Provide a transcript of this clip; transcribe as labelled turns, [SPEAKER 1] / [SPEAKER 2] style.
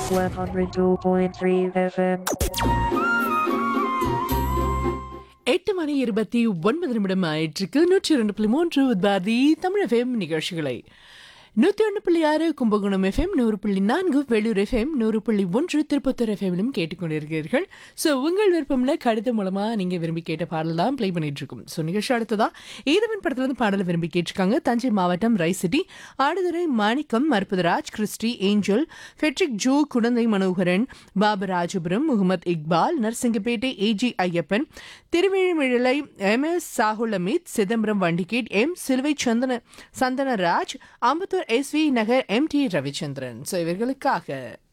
[SPEAKER 1] 102.3 FM.
[SPEAKER 2] எட்டு மணி இருபத்தி ஒன்பது நிமிடம் ஆயிற்றுக்கு நூற்றி இரண்டு புள்ளி மூன்று உத்பாதி தமிழ் எஃப்எம் நிகழ்ச்சிகளை நூற்றி ஒன்று புள்ளி ஆறு கும்பகோணம் எஃப்எம் நூறு புள்ளி நான்கு வேலூர் எஃப்எம் நூறு புள்ளி ஒன்று திருப்பத்தூர் எஃப்எம்லும் கேட்டுக்கொண்டிருக்கிறீர்கள் ஸோ உங்கள் விருப்பம்ல கடிதம் மூலமாக நீங்கள் விரும்பி கேட்ட பாடல் தான் ப்ளே பண்ணிட்டு இருக்கோம் ஸோ நிகழ்ச்சி அடுத்ததா ஏதவன் படத்துல இருந்து பாடலை விரும்பி கேட்டிருக்காங்க தஞ்சை மாவட்டம் ரை சிட்டி Aduthurai Manickam Maruppatharaj Christy Angel Fredrick Joe Kudanthai Manoharan Babarajapuram Mohammed Iqbal Narasingapettai AG Ayyappan Thiruvizhimizhalai M S Sahul Amit Chidambaram Vandigate M Siluvai சந்தன Santhanaraj Ambattur S V Nagar M D Ravichandran so இவர்களுக்காக